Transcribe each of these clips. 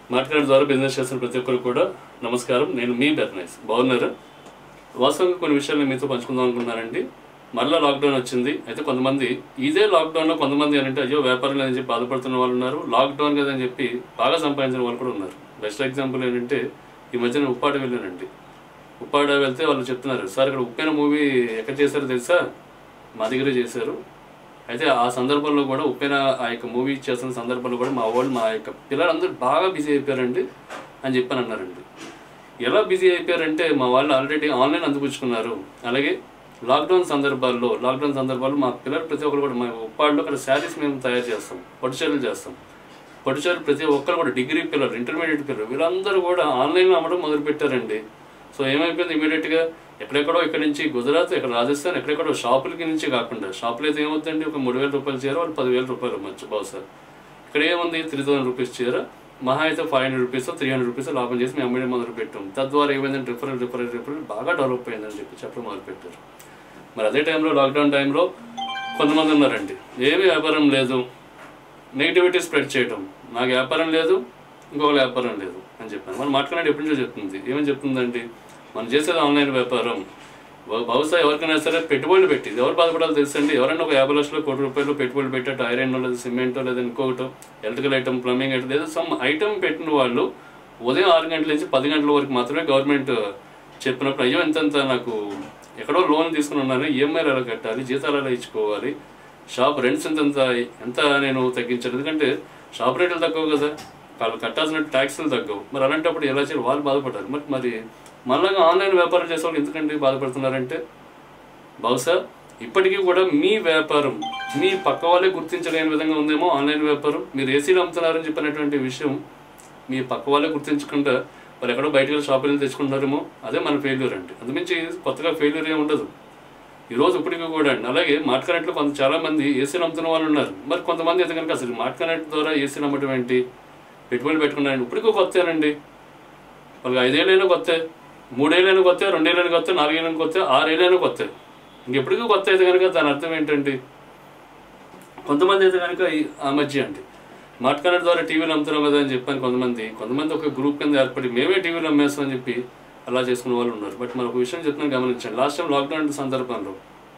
market ద్వారా business చేస్తున్న ప్రతి ఒక్కరు కూడా నమస్కారం నేను మీ బెర్నైస్ బాగున్నారా వాస్తవంగా కొన్ని విషయాలు మీతో పంచుకుందాం అనుకున్నానండి మళ్ళీ లాక్డౌన్ వచ్చింది అయితే కొంతమంది ఇదే లాక్డౌన్లో కొంతమంది ఏంటంటే అయ్యో వ్యాపారం లేదని చెప్పి బాధపడుతున్న వాళ్ళు ఉన్నారు లాక్డౌన్ కదని చెప్పి బాగా సంపాదించిన వాళ్ళు కూడా ఉన్నారు బెస్ట్ ఎగ్జాంపుల్ ఏంటంటే ఈ మధ్యన ఉప్పాడ వెళ్ళానండి ఉప్పాడ వెళ్తే వాళ్ళు చెప్తున్నారు సార్ ఇక్కడ ఉప్పెన మూవీ ఎక్కడ చేశారో తెలుసా మా దగ్గరే చేశారు అయితే ఆ సందర్భంలో కూడా ఉప్పెన ఆ యొక్క మూవీ చేస్తున్న సందర్భంలో కూడా మా వాళ్ళు మా యొక్క పిల్లలందరూ బాగా బిజీ అయిపోయారండి అని చెప్పని అన్నారండి ఎలా బిజీ అయిపోయారంటే మా వాళ్ళు ఆల్రెడీ ఆన్లైన్ అందిపుచ్చుకున్నారు అలాగే లాక్డౌన్ సందర్భాల్లో లాక్డౌన్ సందర్భాల్లో మా పిల్లలు ప్రతి ఒక్కరు కూడా మా ఉప్పాడులో అక్కడ శారీస్ మేము తయారు చేస్తాం పట్టు చీరలు చేస్తాం పట్టు చీరలు ప్రతి ఒక్కరు కూడా డిగ్రీ పిల్లలు ఇంటర్మీడియట్ పిల్లలు వీళ్ళందరూ కూడా ఆన్లైన్లో అమ్మడం మొదలు పెట్టారండి సో ఏమైపోయింది ఇమీడియట్గా ఎక్కడెక్కడో ఇక్కడ నుంచి గుజరాత్ ఇక్కడ రాజస్థాన్ ఎక్కడెక్కడో షాపులకి నుంచి కాకుండా షాపులు అయితే ఏమవుతుందండి ఒక మూడు వేల రూపాయలు చీర వాళ్ళు పదివేల రూపాయలు అమ్మచ్చు బహుశా ఇక్కడ ఏముంది త్రీ థౌసండ్ రూపీస్ చీర మహా అయితే five hundred rupees three hundred rupees లాభం చేసి మేము అమ్మడం మొదలు పెట్టాం తద్వారా ఏమైందంటే రిఫరల్ రిఫరల్ రిఫరల్ బాగా డెవలప్ అయిందని చెప్పి చెప్పడం మొదలు పెట్టారు మరి అదే టైంలో లాక్డౌన్ టైంలో కొంతమంది ఉన్నారండి ఏమీ వ్యాపారం లేదు నెగిటివిటీ స్ప్రెడ్ చేయటం నాకు వ్యాపారం లేదు ఇంకొక వ్యాపారం లేదు అని చెప్పాను మనం మాట్లాడే ఎప్పటి నుంచో చెప్తుంది ఏమని చెప్తుందండి మనం చేసేది ఆన్లైన్ వ్యాపారం బహు- బహుశా ఎవరికైనా సరే పెట్టుబడులు పెట్టి ఎవరు బాధపడాలో తెలుసండి ఎవరైనా ఒక యాభై లక్షలు కోటి రూపాయలు పెట్టుబడులు పెట్టారు ఐరన్ లేదా సిమెంట్ లేదా ఇంకొకటి ఎలక్ట్రికల్ ఐటమ్ ప్లంబింగ్ ఐటమ్ లేదా సమ్ ఐటమ్ పెట్టిన వాళ్ళు ఉదయం ఆరు గంటల నుంచి పది గంటల వరకు మాత్రమే గవర్నమెంట్ చెప్పినప్పుడు అయ్యో ఎంతంత నాకు ఎక్కడో లోన్ తీసుకుని ఉన్నాను ఈఎంఐలు ఎలా కట్టాలి జీతాలు ఎలా ఇచ్చుకోవాలి షాప్ రెంట్స్ ఎంత ఎంత ఎంత నేను తగ్గించాను ఎందుకంటే షాప్ రేట్లు తక్కువ కదా వాళ్ళు కట్టాల్సిన ట్యాక్స్లు తగ్గవు మరి అలాంటప్పుడు ఎలా చేయాలి వాళ్ళు బాధపడ్డారు మరి మరి మళ్ళీ ఆన్లైన్ వ్యాపారం చేసే వాళ్ళు ఎందుకంటే బాధపడుతున్నారంటే బహుశా ఇప్పటికీ కూడా మీ వ్యాపారం మీ పక్క వాళ్ళే గుర్తించలేని విధంగా ఉందేమో ఆన్లైన్ వ్యాపారం మీరు ఏసీలు అమ్ముతున్నారని చెప్పినటువంటి విషయం మీ పక్క వాళ్ళే గుర్తించకుండా వాళ్ళు ఎక్కడో బయటకు వెళ్ళి షాపులు తెచ్చుకుంటారేమో అదే మన ఫెయిల్యూర్ అంటే అందుమించి కొత్తగా ఫెయిల్యూర్ ఏమి ఉండదు ఈ రోజు ఇప్పటికీ కూడా అండి అలాగే మార్ట్ కనెక్ట్లో కొంత చాలా మంది ఏసీలు అమ్ముతున్న వాళ్ళు ఉన్నారు మరి కొంతమంది అయితే కనుక అసలు మార్ట్ కనెక్ట్ ద్వారా ఏసీలు అమ్మటం ఏంటి పెట్టుబడి పెట్టుకున్నారండి ఇప్పటికీ కొత్తేనండి వాళ్ళకి ఐదేళ్ళైనా కొత్త మూడేళ్ళైనా కొత్త రెండేళ్ళైనా కొత్త నాలుగేళ్ళైనా కొత్త ఆరేళ్ళైనా కొత్త ఇంకెప్పటికీ కొత్త అయితే కనుక దాని అర్థం ఏంటండి కొంతమంది అయితే కనుక ఈ- ఆ మధ్య అండి మార్ట్ కనెక్ట్ ద్వారా టీవీలు అమ్ముతున్నాం కదా అని చెప్పాను కొంతమంది కొంతమంది ఒక గ్రూప్ కింద ఏర్పడి మేమే టీవీలు అమ్మేస్తాం అని చెప్పి అలా చేసుకునే వాళ్ళు ఉన్నారు బట్ మరి ఒక విషయం చెప్తున్నాను గమనించండి లాస్ట్ టైం లాక్డౌన్ సందర్భంలో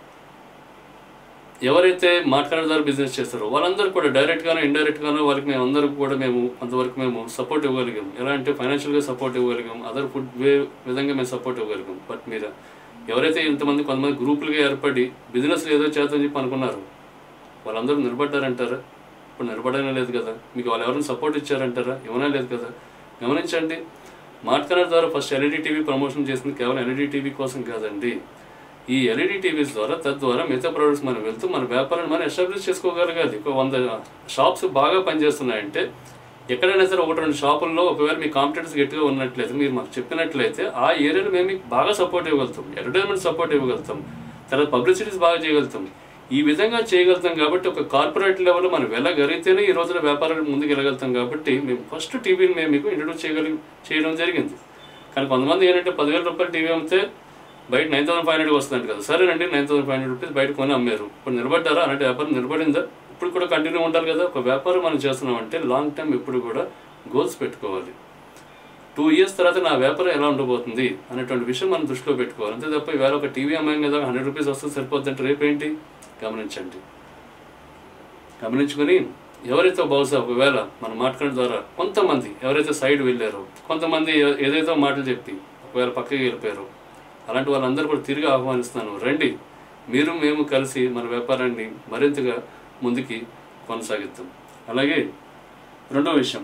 ఎవరైతే మాట్లాడే ద్వారా బిజినెస్ చేస్తారో వాళ్ళందరూ కూడా డైరెక్ట్ గానో ఇండైరెక్ట్ గానో వాళ్ళకి మేము అందరూ కూడా మేము కొంతవరకు మేము సపోర్ట్ ఇవ్వగలిగాం ఎలా అంటే ఫైనాన్షియల్గా సపోర్ట్ ఇవ్వగలిగాం అదర్ ఫుడ్ వే విధంగా మేము సపోర్ట్ ఇవ్వగలిగాం బట్ మీరు ఎవరైతే ఇంతమంది కొంతమంది గ్రూపులుగా ఏర్పడి బిజినెస్ ఏదో చేద్దామని చెప్పి అనుకున్నారు వాళ్ళందరూ నిలబడ్డారంటారా ఇప్పుడు నిలబడనే లేదు కదా మీకు వాళ్ళు ఎవరైనా సపోర్ట్ ఇచ్చారంటారా ఇవ్వనే లేదు కదా గమనించండి మార్కనర్ ద్వారా ఫస్ట్ ఎల్ఈడి టీవీ ప్రమోషన్ చేసింది కేవలం ఎల్ఈడి టీవీ కోసం కాదండి ఈ ఎల్ఈడి టీవీస్ ద్వారా తద్వారా మిగతా ప్రొడక్ట్స్ మనం వెళ్తూ మన వ్యాపారాన్ని మనం ఎస్టాబ్లిష్ చేసుకోగలగాలి ఒక వంద షాప్స్ బాగా పనిచేస్తున్నాయంటే ఎక్కడైనా సరే ఒకటి రెండు షాపుల్లో ఒకవేళ మీ కాంపిటెన్స్ గట్టిగా ఉన్నట్లయితే మీరు మాకు చెప్పినట్లయితే ఆ ఏరియాలో మేము మీకు బాగా సపోర్ట్ ఇవ్వగలుగుతాం అడ్వర్టైజ్మెంట్ సపోర్ట్ ఇవ్వగలుగుతాం తర్వాత పబ్లిసిటీస్ బాగా చేయగలుగుతాం ఈ విధంగా చేయగలుగుతాం కాబట్టి ఒక కార్పొరేట్ లెవెల్లో మనం వెళ్ళగలిగితేనే ఈ రోజున వ్యాపారాలు ముందుకు వెళ్ళగలుగుతాం కాబట్టి మేము ఫస్ట్ టీవీని మేము మీకు ఇంట్రొడ్యూస్ చేయగలి చేయడం జరిగింది కానీ కొంతమంది ఏంటంటే పదివేల రూపాయలు టీవీ అమ్మితే బయట నైన్ థౌసండ్ ఫైవ్ హండ్రెడ్ వస్తుందండి కదా సరేనండి nine thousand five hundred rupees బయట కొని అమ్మారు ఇప్పుడు నిలబడ్డారా అలాంటి వ్యాపారం నిలబడిందా ఇప్పుడు కూడా కంటిన్యూ ఉండాలి కదా ఒక వ్యాపారం మనం చేస్తున్నామంటే లాంగ్ టైం ఎప్పుడు కూడా గోల్స్ పెట్టుకోవాలి టూ ఇయర్స్ తర్వాత నా వ్యాపారం ఎలా ఉండబోతుంది అనేటువంటి విషయం మనం దృష్టిలో పెట్టుకోవాలి అంతే తప్ప ఇవాళ ఒక టీవీ అమ్మాయి కదా హండ్రెడ్ రూపీస్ వస్తే సరిపోద్ది అంటే రేపేంటి గమనించండి గమనించుకొని ఎవరైతే బహుశా ఒకవేళ మన మాట్లాడడం ద్వారా కొంతమంది ఎవరైతే సైడ్ వెళ్ళారో కొంతమంది ఏ- ఏదైతే మాటలు చెప్పి ఒకవేళ పక్కకి వెళ్ళిపోయారో అలాంటి వాళ్ళందరూ కూడా తిరిగి ఆహ్వానిస్తాను రండి మీరు మేము కలిసి మన వ్యాపారాన్ని మరింతగా ముందుకి కొనసాగిద్దాం అలాగే రెండో విషయం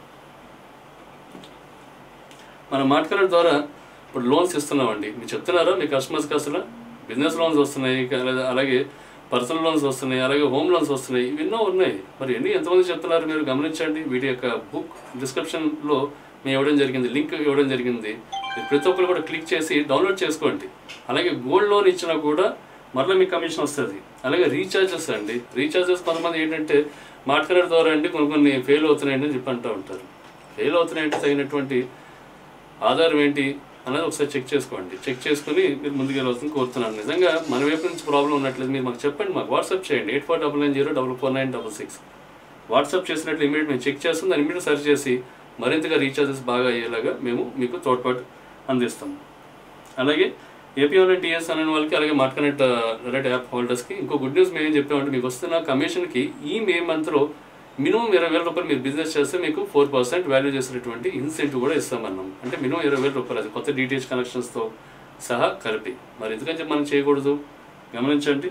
మన మాట్లాడడం ద్వారా ఇప్పుడు లోన్స్ ఇస్తున్నామండి మీరు చెప్తున్నారా మీ కస్టమర్స్కి అసలు బిజినెస్ లోన్స్ వస్తున్నాయి ఇంకా లేదా అలాగే పర్సనల్ లోన్స్ వస్తున్నాయి అలాగే హోమ్ లోన్స్ వస్తున్నాయి ఇవి ఎన్నో ఉన్నాయి మరి ఎన్ని ఎంతమంది చెప్తున్నారు మీరు గమనించండి వీటి యొక్క బుక్ డిస్క్రిప్షన్లో మేము ఇవ్వడం జరిగింది లింక్ ఇవ్వడం జరిగింది మీరు ప్రతి ఒక్కరు కూడా క్లిక్ చేసి డౌన్లోడ్ చేసుకోండి అలాగే గోల్డ్ లోన్ ఇచ్చినా కూడా మరలా మీకు కమిషన్ వస్తుంది అలాగే రీఛార్జెస్ అండి రీఛార్జెస్ కొంతమంది ఏంటంటే మాట్లాడే ద్వారా అండి కొన్ని కొన్ని ఫెయిల్ అవుతున్నాయండి అని చెప్పి అంటూ ఉంటారు ఫెయిల్ అవుతున్నాయంటే తగినటువంటి ఆధారం ఏంటి అనేది ఒకసారి చెక్ చేసుకోండి చెక్ చేసుకుని మీరు ముందుకు వెళ్ళవలసింది కోరుతున్నాను నిజంగా మన వైపు నుంచి ప్రాబ్లం ఉన్నట్లేదు మీరు మాకు చెప్పండి మాకు వాట్సాప్ చేయండి eight four double nine zero double four nine double six WhatsApp చేసినట్లు ఇమీడియట్ మేము చెక్ చేస్తాం దాన్ని ఇమీడియట్ సర్చ్ చేసి మరింతగా రీఛార్జెస్ బాగా అయ్యేలాగా మేము మీకు తోడ్పాటు అందిస్తాము అలాగే ఏపీ ఆన్లైన్ టీఎస్ అనే వాళ్ళకి అలాగే మార్ట్ కనెక్ట్ రెడ్ యాప్ హోల్డర్స్కి ఇంకో గుడ్ న్యూస్ మేము ఏం చెప్పామంటే మీకు వస్తున్న కమిషన్కి ఈ మే మంత్లో మినిమం ఇరవై వేల రూపాయలు మీరు బిజినెస్ చేస్తే మీకు ఫోర్ పర్సెంట్ వాల్యూ చేసినటువంటి ఇన్సెంటివ్ కూడా ఇస్తామన్నాం అంటే మినిమం ఇరవై వేల రూపాయలు అది కొత్త డిటిహెచ్ కనెక్షన్స్తో సహా కలిపి మరి ఎందుకని చెప్పి మనం చేయకూడదు గమనించండి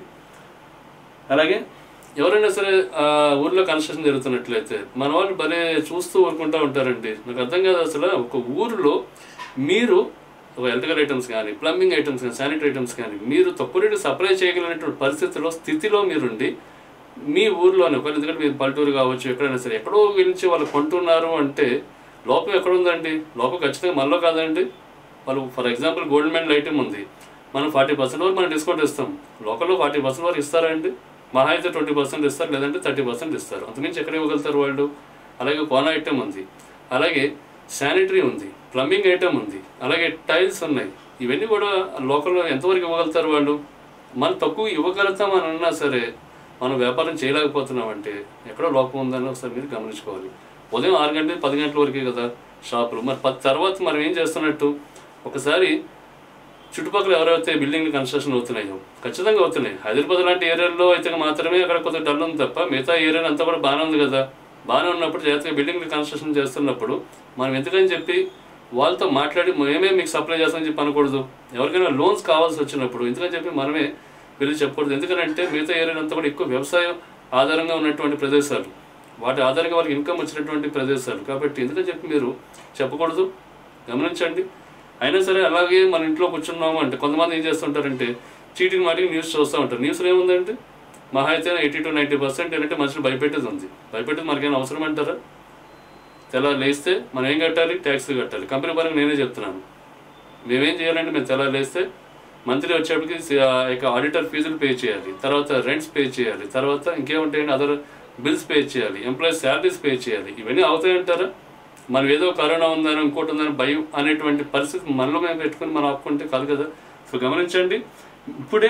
అలాగే ఎవరైనా సరే ఆ ఊర్లో కన్స్ట్రక్షన్ జరుగుతున్నట్లయితే మన వాళ్ళు భలే చూస్తూ ఊరుకుంటూ ఉంటారండి నాకు అర్థం కాదు అసలు ఒక ఊరిలో మీరు ఒక ఎలక్ట్రికల్ ఐటమ్స్ కానీ ప్లంబింగ్ ఐటమ్స్ కానీ శానిటరీ ఐటమ్స్ కానీ మీరు తక్కువ రేటు సప్లై చేయగలిగినటువంటి పరిస్థితిలో స్థితిలో మీరుండి మీ ఊర్లోనే ఒకవేళ ఎందుకంటే మీరు పల్లెటూరు కావచ్చు ఎక్కడైనా సరే ఎక్కడో గురించి వాళ్ళు కొంటున్నారు అంటే లోపం ఎక్కడ ఉందండి లోపం ఖచ్చితంగా మనలో కాదండి వాళ్ళు for example gold medal item ఉంది మనం ఫార్టీ పర్సెంట్ వరకు మనం డిస్కౌంట్ ఇస్తాం లోకల్లో ఫార్టీ పర్సెంట్ వరకు ఇస్తారా అండి మహా అయితే ట్వంటీ పర్సెంట్ ఇస్తారు లేదంటే థర్టీ పర్సెంట్ ఇస్తారు అంతమించి ఎక్కడ ఇవ్వగలుగుతారు వాళ్ళు అలాగే కోన ఐటమ్ ఉంది అలాగే శానిటరీ ఉంది ప్లంబింగ్ ఐటమ్ ఉంది అలాగే టైల్స్ ఉన్నాయి ఇవన్నీ కూడా లోకల్లో ఎంతవరకు ఇవ్వగలుగుతారు వాళ్ళు మనం తక్కువ ఇవ్వగలుగుతాం అని అన్నా సరే మనం వ్యాపారం చేయలేకపోతున్నామంటే ఎక్కడో లోపం ఉందని ఒకసారి మీరు గమనించుకోవాలి ఉదయం ఆరు గంటల పది గంటల వరకే కదా షాపులు మరి పది తర్వాత మనం ఏం చేస్తున్నట్టు ఒకసారి చుట్టుపక్కల ఎవరైతే బిల్డింగ్లు కన్స్ట్రక్షన్ అవుతున్నాయో ఖచ్చితంగా అవుతున్నాయి హైదరాబాద్ లాంటి ఏరియాల్లో అయితే మాత్రమే అక్కడ కొంత డల్ ఉంది తప్ప మిగతా ఏరియా అంతా కూడా బాగానే ఉంది కదా బాగానే ఉన్నప్పుడు జాగ్రత్తగా బిల్డింగ్లు కన్స్ట్రక్షన్ చేస్తున్నప్పుడు మనం ఎందుకని చెప్పి వాళ్ళతో మాట్లాడి మేమే మీకు సప్లై చేస్తామని చెప్పి అనకూడదు ఎవరికైనా లోన్స్ కావాల్సి వచ్చినప్పుడు ఎందుకని చెప్పి మనమే వెళ్ళి చెప్పకూడదు ఎందుకంటే మిగతా ఏరియా అంతా కూడా ఎక్కువ వ్యవసాయం ఆధారంగా ఉన్నటువంటి ప్రదేశాలు వాటి ఆధారంగా వాళ్ళకి ఇన్కమ్ వచ్చినటువంటి ప్రదేశాలు కాబట్టి ఎందుకని చెప్పి మీరు చెప్పకూడదు గమనించండి అయినా సరే అలాగే మన ఇంట్లో కూర్చున్నాము అంటే కొంతమంది ఏం చేస్తుంటారంటే చీటింగ్ మాటికి న్యూస్ చూస్తూ ఉంటారు న్యూస్లో ఏముందంటే మహా అయితే ఎయిటీ టు నైంటీ పర్సెంట్ ఏంటంటే మనుషులు భయపెట్టేది ఉంది భయపెట్టేది మనకేమైనా అవసరం అంటారా తెల్ల లేస్తే మనం ఏం కట్టాలి ట్యాక్స్ కట్టాలి కంపెనీ పరంగా నేనే చెప్తున్నాను మేమేం చేయాలంటే మేము తెల్ల లేస్తే మంత్లీ వచ్చేప్పటికి సి- ఆ యొక్క ఆడిటర్ ఫీజులు పే చేయాలి తర్వాత రెంట్స్ పే చేయాలి తర్వాత ఇంకేముంటాయండి అదర్ బిల్స్ పే చేయాలి ఎంప్లాయీస్ శాలరీస్ పే చేయాలి ఇవన్నీ అవుతాయంటారా మనం ఏదో కరోనా ఉందని ఇంకోటి ఉందని భయం అనేటువంటి పరిస్థితి మనలో మేము పెట్టుకుని మనం ఆపుకుంటే కాదు కదా సో గమనించండి ఇప్పుడే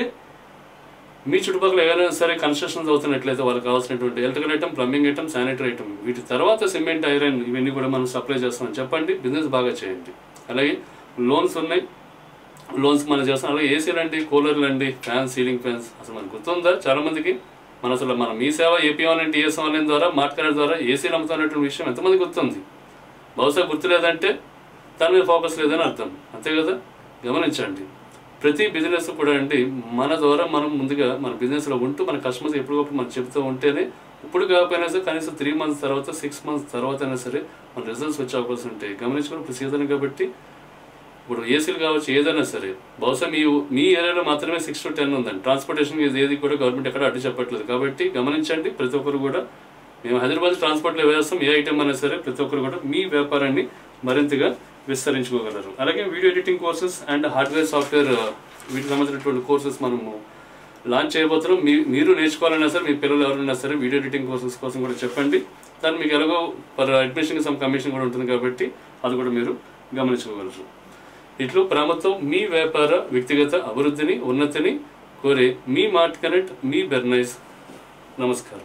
మీ చుట్టుపక్కల ఎవరైనా సరే కన్స్ట్రక్షన్స్ అవుతున్నట్లయితే వాళ్ళకి కావాల్సినటువంటి electrical item plumbing item sanitary item వీటి తర్వాత సిమెంట్ ఐరన్ ఇవన్నీ కూడా మనం సప్లై చేస్తామని చెప్పండి బిజినెస్ బాగా చేయండి అలాగే లోన్స్ ఉన్నాయి లోన్స్ మనం చేస్తాం అలాగే ఏసీలు అండి కూలర్లు అండి ఫ్యాన్స్ సీలింగ్ ఫ్యాన్స్ అసలు మనకు గుర్తుందా చాలా మందికి మన అసలు మన Mee Seva AP online TS online ద్వారా మార్ట్ కార్డ్ ద్వారా ఏసీలు అమ్ముతున్నటువంటి విషయం ఎంతమంది గుర్తుంది బహుశా గుర్తులేదంటే దాని మీద ఫోకస్ లేదని అర్థం అంతే కదా గమనించండి ప్రతి బిజినెస్ కూడా అండి మన ద్వారా మనం ముందుగా మన బిజినెస్లో ఉంటూ మన కస్టమర్స్ ఎప్పటికప్పుడు మనం చెప్తూ ఉంటేనే ఇప్పుడు కాకపోయినా సరే కనీసం త్రీ మంత్స్ తర్వాత సిక్స్ మంత్స్ తర్వాత అయినా సరే మన రిజల్ట్స్ వచ్చే అవకాశం ఉంటాయి గమనించుకుని ఇప్పుడు సీజన్ కాబట్టి ఇప్పుడు ఏసీలు కావచ్చు ఏదైనా సరే బహుశా మీ మీ ఏరియాలో మాత్రమే సిక్స్ టు టెన్ ఉందండి ట్రాన్స్పోర్టేషన్ ఇది ఏది కూడా గవర్నమెంట్ ఎక్కడ అడ్డు చెప్పట్లేదు కాబట్టి గమనించండి ప్రతి ఒక్కరు కూడా మేము హైదరాబాద్ ట్రాన్స్పోర్ట్లో వేస్తాం ఏ ఐటమ్ అయినా సరే ప్రతి ఒక్కరు కూడా మీ వ్యాపారాన్ని మరింతగా విస్తరించుకోగలరు అలాగే video editing courses and hardware software వీటికి సంబంధించినటువంటి కోర్సెస్ మనము లాంచ్ చేయబోతున్నాం మీ మీరు నేర్చుకోవాలన్నా సరే మీ పిల్లలు ఎవరైనా సరే వీడియో ఎడిటింగ్ కోర్సెస్ కోసం కూడా చెప్పండి దాన్ని మీకు ఎలాగో పర్ అడ్మిషన్కి సమ్ కమిషన్ కూడా ఉంటుంది కాబట్టి అది కూడా మీరు గమనించుకోగలరు ఇట్లు ప్రేమతో మీ వ్యాపార వ్యక్తిగత అభివృద్ధిని ఉన్నతిని కోరే మీ మార్ట్ కనెక్ట్ మీ బెర్నైస్ నమస్కారం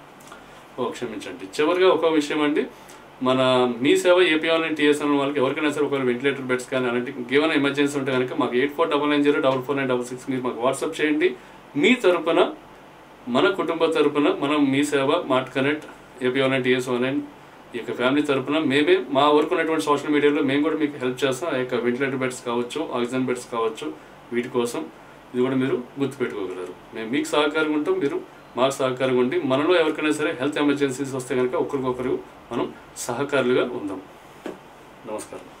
ఓ క్షమించండి చివరిగా ఒక విషయం అండి మన Mee Seva AP online TSN వాళ్ళకి ఎవరికైనా సరే ఒకవేళ వెంటిలేటర్ బెడ్స్ కానీ అలాంటి ఇంకేమైనా ఎమర్జెన్సీ ఉంటే కనుక మాకు eight four double nine zero double four nine double six మీరు మాకు వాట్సాప్ చేయండి మీ తరపున మన కుటుంబ తరపున మనం Mee Seva mart connect AP online TS online ఈ యొక్క ఫ్యామిలీ తరపున మేమే మా వరకు ఉన్నటువంటి సోషల్ మీడియాలో మేము కూడా మీకు హెల్ప్ చేస్తాం ఆ యొక్క వెంటిలేటర్ బెడ్స్ కావచ్చు ఆక్సిజన్ బెడ్స్ కావచ్చు వీటి కోసం ఇది కూడా మీరు గుర్తుపెట్టుకోగలరు మేము మీకు సహకారంగా ఉంటాం మీరు మాకు సహకారంగా ఉండి మనలో ఎవరికైనా సరే హెల్త్ ఎమర్జెన్సీస్ వస్తే కనుక ఒకరికొకరు మనం సహకారులుగా ఉందాం నమస్కారం